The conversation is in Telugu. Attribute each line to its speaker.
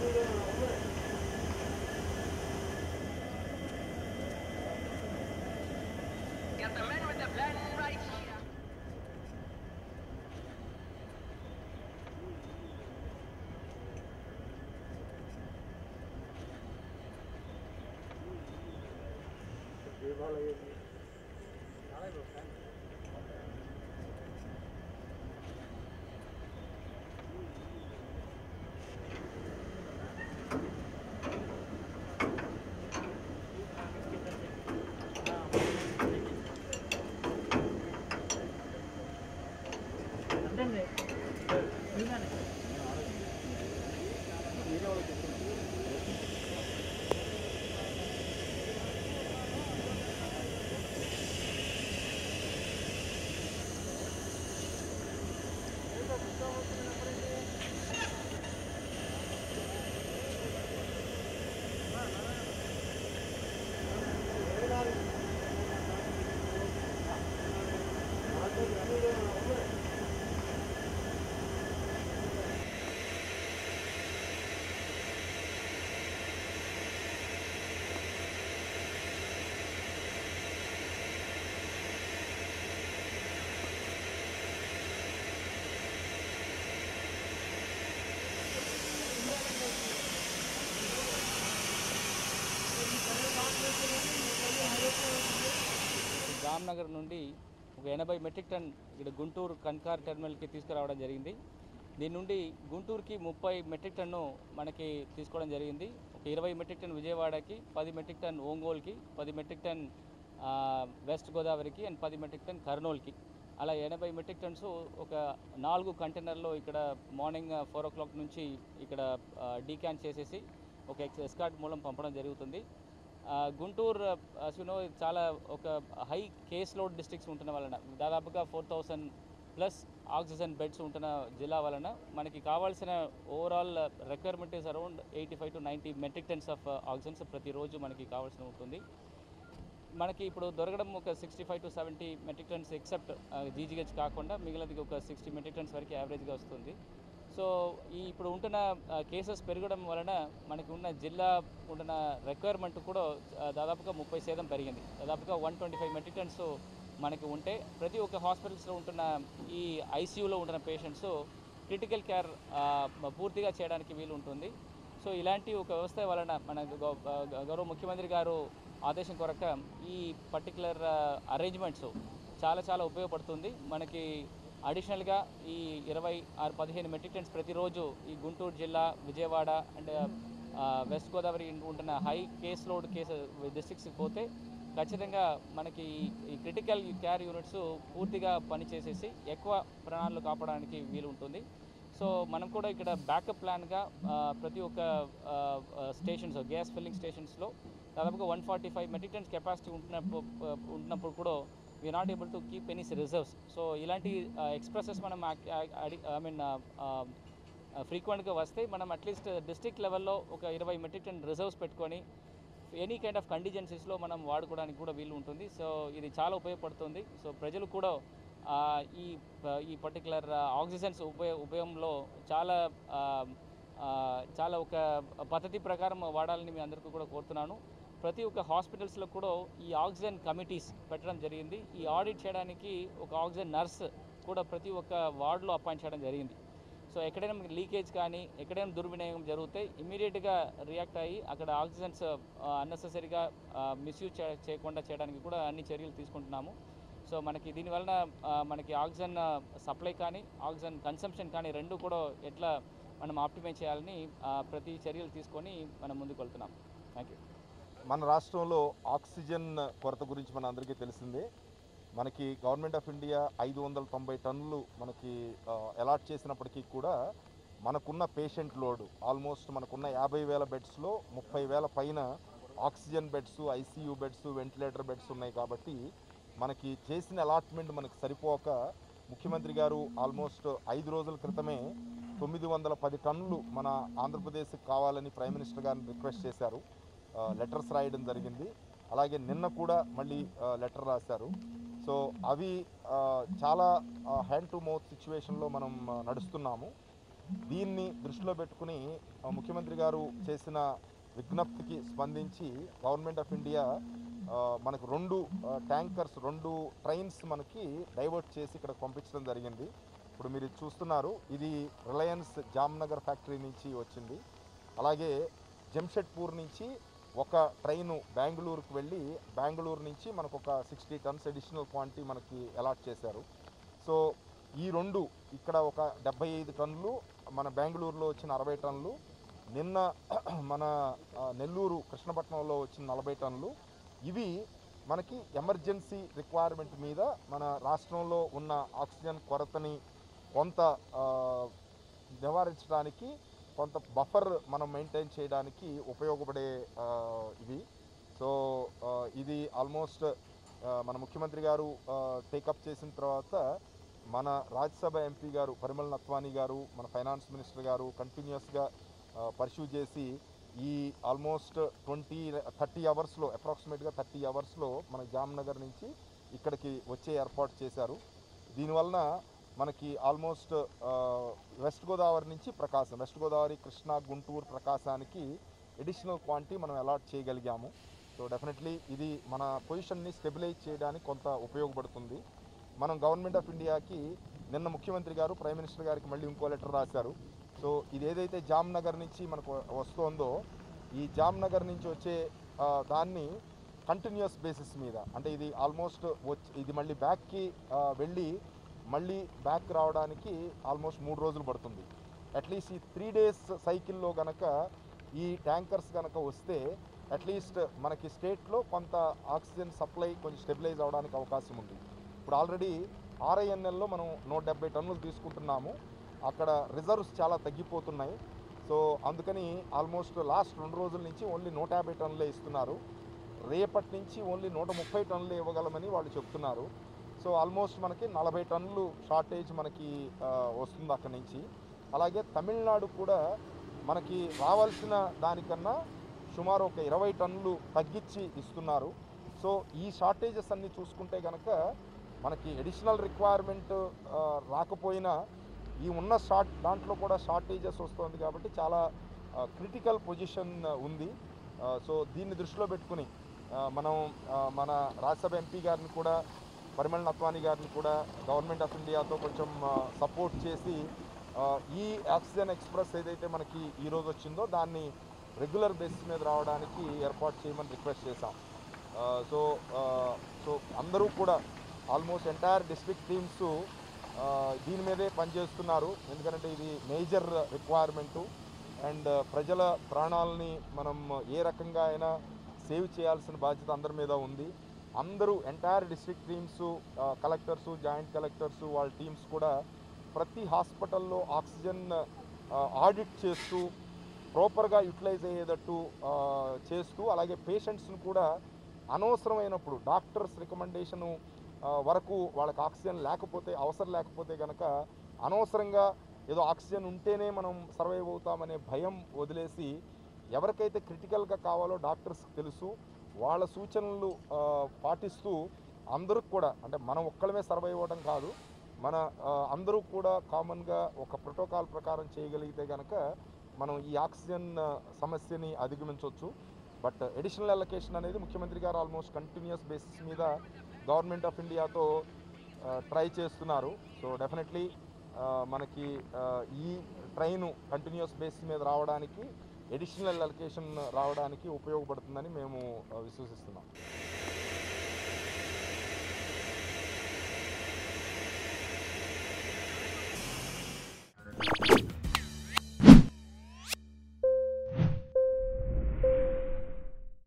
Speaker 1: Got the men with the plan right here.
Speaker 2: Jamnagar నుండి ఒక ఎనభై మెట్రిక్ టన్ ఇక్కడ గుంటూరు కన్కార్ టెర్మినల్కి తీసుకురావడం జరిగింది దీని నుండి గుంటూరుకి ముప్పై మెట్రిక్ టన్ను మనకి తీసుకోవడం జరిగింది ఒక ఇరవై మెట్రిక్ టన్ విజయవాడకి పది మెట్రిక్ టన్ ఒంగోలుకి పది మెట్రిక్ టన్ ఆ, వెస్ట్ గోదావరికి అండ్ పది మెట్రిక్ టన్ కర్నూలుకి అలా ఎనభై మెట్రిక్ టన్స్ ఒక నాలుగు కంటైనర్లో ఇక్కడ మార్నింగ్ ఫోర్ ఓ క్లాక్ నుంచి ఇక్కడ డీక్యాన్ చేసేసి ఒక ఎక్స్ ఎస్కాట్ మూలం పంపడం జరుగుతుంది ఆ, గుంటూరు అసలు చాలా ఒక హై కేస్ లోడ్ డిస్ట్రిక్ట్స్ ఉంటున్న వలన దాదాపుగా four thousand plus oxygen beds ఉంటున్న జిల్లా వలన మనకి కావాల్సిన overall requirement is around eighty five to ninety metric tons of oxygens ప్రతిరోజు మనకి కావాల్సిన ఉంటుంది మనకి ఇప్పుడు దొరకడం ఒక sixty five to seventy metric tons except GGH కాకుండా మిగిలినది ఒక సిక్స్టీ మెట్రిక్ టన్స్ వరకు యావరేజ్గా వస్తుంది సో ఈ ఇప్పుడు ఉంటున్న కేసెస్ పెరగడం వలన మనకి ఉన్న జిల్లా ఉంటున్న రిక్వైర్మెంట్ కూడా ఆ, దాదాపుగా ముప్పై శాతం పెరిగింది దాదాపుగా one twenty five metric tons మనకి ఉంటే ప్రతి ఒక్క హాస్పిటల్స్లో ఉంటున్న ఈ ఐసీయూలో ఉంటున్న పేషెంట్స్ క్రిటికల్ కేర్ పూర్తిగా చేయడానికి వీలు ఉంటుంది సో ఇలాంటి ఒక వ్యవస్థ వలన మన గౌ- గౌ- గౌరవ ముఖ్యమంత్రి గారు ఆదేశం కొరక ఈ పర్టికులర్ అరేంజ్మెంట్స్ చాలా చాలా ఉపయోగపడుతుంది మనకి అడిషనల్గా ఈ ఇరవై ఆరు పదిహేను మెట్రిక్ టన్స్ ప్రతిరోజు ఈ గుంటూరు జిల్లా విజయవాడ అండ్ వెస్ట్ గోదావరి ఉంటున్న హై కేస్ లోడ్ కేసు డిస్ట్రిక్ట్స్కి పోతే ఖచ్చితంగా మనకి ఈ క్రిటికల్ కేర్ యూనిట్స్ పూర్తిగా పనిచేసేసి ఎక్కువ ప్రాణాలు కాపాడడానికి వీలు ఉంటుంది సో మనం కూడా ఇక్కడ బ్యాకప్ ప్లాన్గా ప్రతి ఒక్క స్టేషన్స్ గ్యాస్ ఫిల్లింగ్ స్టేషన్స్లో దాదాపుగా one forty five metric tons capacity ఉంటున్నప్పుడు ఆ, ఉంటున్నప్పుడు కూడా we not able to keep any reserves so ఇలాంటి ఎక్స్ప్రెసెస్ మనం ఐ మీన్ ఫ్రీక్వెంట్గా వస్తే మనం అట్లీస్ట్ డిస్ట్రిక్ట్ లెవెల్లో ఒక ఇరవై మెట్రిక్ టన్ రిజర్వ్స్ పెట్టుకొని ఎనీ కైండ్ ఆఫ్ కండిజెన్సీస్లో మనం వాడుకోవడానికి కూడా వీలు ఉంటుంది సో ఇది చాలా ఉపయోగపడుతుంది సో ప్రజలు కూడా ఆ, ఈ ప- ఈ పర్టికులర్ ఆక్సిజన్స్ ఉపయోగ ఉపయోగంలో చాలా ఆ, ఆ, చాలా ఒక పద్ధతి ప్రకారం వాడాలని మీ అందరికీ కూడా కోరుతున్నాను ప్రతి ఒక్క హాస్పిటల్స్లో కూడా ఈ ఆక్సిజన్ కమిటీస్ పెట్టడం జరిగింది ఈ ఆడిట్ చేయడానికి ఒక ఆక్సిజన్ నర్స్ కూడా ప్రతి ఒక్క వార్డులో అపాయింట్ చేయడం జరిగింది సో ఎక్కడైనా మీకు లీకేజ్ కానీ ఎక్కడైనా దుర్వినియోగం జరిగితే ఇమీడియట్గా రియాక్ట్ అయ్యి అక్కడ ఆక్సిజన్స్ అన్నెసెసరీగా మిస్యూజ్ చేయకుండా చేయడానికి కూడా అన్ని చర్యలు తీసుకుంటున్నాము సో మనకి దీనివలన ఆ, మనకి ఆక్సిజన్ సప్లై కానీ ఆక్సిజన్ కన్సంప్షన్ కానీ రెండు కూడా ఎట్లా మనం ఆప్టిమైజ్ చేయాలని ఆ, ప్రతి చర్యలు తీసుకొని మనం ముందుకు వెళ్తున్నాం థ్యాంక్ యూ
Speaker 3: మన రాష్ట్రంలో ఆక్సిజన్ కొరత గురించి మన అందరికీ తెలిసిందే మనకి గవర్నమెంట్ ఆఫ్ ఇండియా ఐదు వందల తొంభై టన్నులు మనకి అలాట్ చేసినప్పటికీ కూడా మనకున్న పేషెంట్ లోడ్ ఆల్మోస్ట్ మనకున్న యాభై వేల బెడ్స్లో ముప్పై వేల పైన oxygen beds ICU beds ventilator beds ఉన్నాయి కాబట్టి మనకి చేసిన అలాట్మెంట్ మనకి సరిపోక ముఖ్యమంత్రి గారు ఆల్మోస్ట్ ఐదు రోజుల క్రితమే తొమ్మిది వందల పది టన్నులు మన ఆంధ్రప్రదేశ్కి కావాలని ప్రైమ్ మినిస్టర్ గారిని రిక్వెస్ట్ చేశారు లెటర్స్ రాయడం జరిగింది అలాగే నిన్న కూడా మళ్ళీ లెటర్ రాశారు సో అవి ఆ, చాలా హ్యాండ్ టు మౌత్ సిచ్యువేషన్లో మనం ఆ, నడుస్తున్నాము దీన్ని దృష్టిలో పెట్టుకుని ఆ, ముఖ్యమంత్రి గారు చేసిన విజ్ఞప్తికి స్పందించి గవర్నమెంట్ ఆఫ్ ఇండియా ఆ, మనకు రెండు ఆ, ట్యాంకర్స్ రెండు ట్రైన్స్ మనకి డైవర్ట్ చేసి ఇక్కడ పంపించడం జరిగింది ఇప్పుడు మీరు ఇది చూస్తున్నారు ఇది రిలయన్స్ జామ్నగర్ ఫ్యాక్టరీ నుంచి వచ్చింది అలాగే జంషెడ్పూర్ నుంచి ఒక ట్రైను బెంగళూరుకు వెళ్ళి బెంగళూరు నుంచి మనకు ఒక సిక్స్టీ టన్స్ అడిషనల్ క్వాంటిటీ మనకి అలాట్ చేశారు సో ఈ రెండు ఇక్కడ ఒక డెబ్బై ఐదు టన్నులు మన బెంగళూరులో వచ్చిన అరవై టన్నులు నిన్న మన ఆ, నెల్లూరు కృష్ణపట్నంలో వచ్చిన నలభై టన్నులు ఇవి మనకి ఎమర్జెన్సీ రిక్వైర్మెంట్ మీద మన రాష్ట్రంలో ఉన్న ఆక్సిజన్ కొరతని కొంత ఆ, నివారించడానికి కొంత బఫర్ మనం మెయింటైన్ చేయడానికి ఉపయోగపడే ఆ, ఇవి సో ఆ, ఇది ఆల్మోస్ట్ ఆ, మన ముఖ్యమంత్రి గారు టేకప్ చేసిన తర్వాత మన రాజ్యసభ ఎంపీ గారు పరిమళ నత్వానీ గారు మన ఫైనాన్స్ మినిస్టర్ గారు కంటిన్యూస్గా పర్ష్యూ చేసి ఈ ఆల్మోస్ట్ ట్వంటీ థర్టీ అవర్స్లో అప్రాక్సిమేట్గా థర్టీ అవర్స్లో మన జామ్నగర్ నుంచి ఇక్కడికి వచ్చే ఏర్పాటు చేశారు దీనివలన మనకి ఆల్మోస్ట్ వెస్ట్ గోదావరి నుంచి ప్రకాశం వెస్ట్ గోదావరి కృష్ణా గుంటూరు ప్రకాశానికి ఎడిషనల్ క్వాంటిటీ మనం అలాట్ చేయగలిగాము సో డెఫినెట్లీ ఇది మన పొజిషన్ని స్టెబిలైజ్ చేయడానికి కొంత ఉపయోగపడుతుంది మనం గవర్నమెంట్ ఆఫ్ ఇండియాకి నిన్న ముఖ్యమంత్రి గారు ప్రైమ్ మినిస్టర్ గారికి మళ్ళీ ఇంకో లెటర్ రాశారు సో ఇది ఏదైతే జామ్నగర్ నుంచి మనకు వస్తుందో ఈ జామ్నగర్ నుంచి వచ్చే ఆ, దాన్ని కంటిన్యూస్ బేసిస్ మీద అంటే ఇది ఆల్మోస్ట్ వచ్చి ఇది మళ్ళీ బ్యాక్కి ఆ, వెళ్ళి మళ్ళీ బ్యాక్ రావడానికి ఆల్మోస్ట్ మూడు రోజులు పడుతుంది అట్లీస్ట్ ఈ త్రీ డేస్ సైకిల్లో గనక ఈ ట్యాంకర్స్ కనుక వస్తే అట్లీస్ట్ మనకి స్టేట్లో కొంత ఆక్సిజన్ సప్లై కొంచెం స్టెబిలైజ్ అవడానికి అవకాశం ఉంది ఇప్పుడు ఆల్రెడీ ఆర్ఐఎన్ఎల్లో మనం నూట డెబ్బై టన్నులు తీసుకుంటున్నాము అక్కడ రిజర్వ్స్ చాలా తగ్గిపోతున్నాయి సో అందుకని ఆల్మోస్ట్ లాస్ట్ రెండు రోజుల నుంచి ఓన్లీ నూట యాభై టన్నులే ఇస్తున్నారు రేపటి నుంచి ఓన్లీ నూట ముప్పై టన్నులు ఇవ్వగలమని వాళ్ళు చెప్తున్నారు సో ఆల్మోస్ట్ మనకి నలభై టన్నులు షార్టేజ్ మనకి ఆ, వస్తుంది అక్కడి నుంచి అలాగే తమిళనాడు కూడా మనకి రావాల్సిన దానికన్నా సుమారు ఒక ఇరవై టన్నులు తగ్గించి ఇస్తున్నారు సో ఈ షార్టేజెస్ అన్నీ చూసుకుంటే కనుక మనకి అడిషనల్ రిక్వైర్మెంట్ రాకపోయినా ఈ ఉన్న షార్ట్ దాంట్లో కూడా షార్టేజెస్ వస్తుంది కాబట్టి చాలా క్రిటికల్ పొజిషన్ ఉంది ఆ, సో దీన్ని దృష్టిలో పెట్టుకుని ఆ, మనం ఆ, మన రాజ్యసభ ఎంపీ గారిని కూడా పరిమళ నత్వాని గారిని కూడా గవర్నమెంట్ ఆఫ్ ఇండియాతో కొంచెం సపోర్ట్ చేసి ఆ, ఈ ఆక్సిజన్ ఎక్స్ప్రెస్ ఏదైతే మనకి ఈరోజు వచ్చిందో దాన్ని రెగ్యులర్ బేసిస్ మీద రావడానికి ఏర్పాటు చేయమని రిక్వెస్ట్ చేశాం ఆ, సో ఆ, సో అందరూ కూడా ఆల్మోస్ట్ ఎంటైర్ డిస్ట్రిక్ట్ టీమ్స్ దీని మీదే పనిచేస్తున్నారు ఎందుకంటే ఇది మేజర్ రిక్వైర్మెంటు అండ్ ప్రజల ప్రాణాలని మనం ఏ రకంగా అయినా సేవ్ చేయాల్సిన బాధ్యత అందరి మీద ఉంది అందరూ entire district teams collectors joint collectors వాళ్ళ టీమ్స్ కూడా ప్రతి హాస్పిటల్లో ఆక్సిజన్ ఆడిట్ చేస్తూ ప్రాపర్గా యూటిలైజ్ అయ్యేటట్టు ఆ, చేస్తూ అలాగే పేషెంట్స్ని కూడా అనవసరమైనప్పుడు డాక్టర్స్ రికమెండేషను వరకు వాళ్ళకి ఆక్సిజన్ లేకపోతే అవసరం లేకపోతే కనుక అనవసరంగా ఏదో ఆక్సిజన్ ఉంటేనే మనం సర్వైవ్ అవుతామనే భయం వదిలేసి ఎవరికైతే క్రిటికల్గా కావాలో డాక్టర్స్ తెలుసు వాళ్ళ సూచనలు ఆ, పాటిస్తూ అందరికి కూడా అంటే మనం ఒక్కడమే సర్వైవ్ అవ్వడం కాదు మన ఆ, అందరూ కూడా కామన్గా ఒక ప్రోటోకాల్ ప్రకారం చేయగలిగితే కనుక మనం ఈ ఆక్సిజన్ ఆ, సమస్యని అధిగమించవచ్చు బట్ ఎడిషనల్ అలొకేషన్ అనేది ముఖ్యమంత్రి గారు ఆల్మోస్ట్ కంటిన్యూస్ బేసిస్ మీద గవర్నమెంట్ ఆఫ్ ఇండియాతో ట్రై చేస్తున్నారు సో డెఫినెట్లీ మనకి ఆ, ఈ ట్రైన్ కంటిన్యూస్ బేసిస్ మీద రావడానికి ఎడిషనల్ అలొకేషన్ రావడానికి ఉపయోగపడుతుందని మేము ఆ, విశ్వసిస్తున్నాం
Speaker 4: you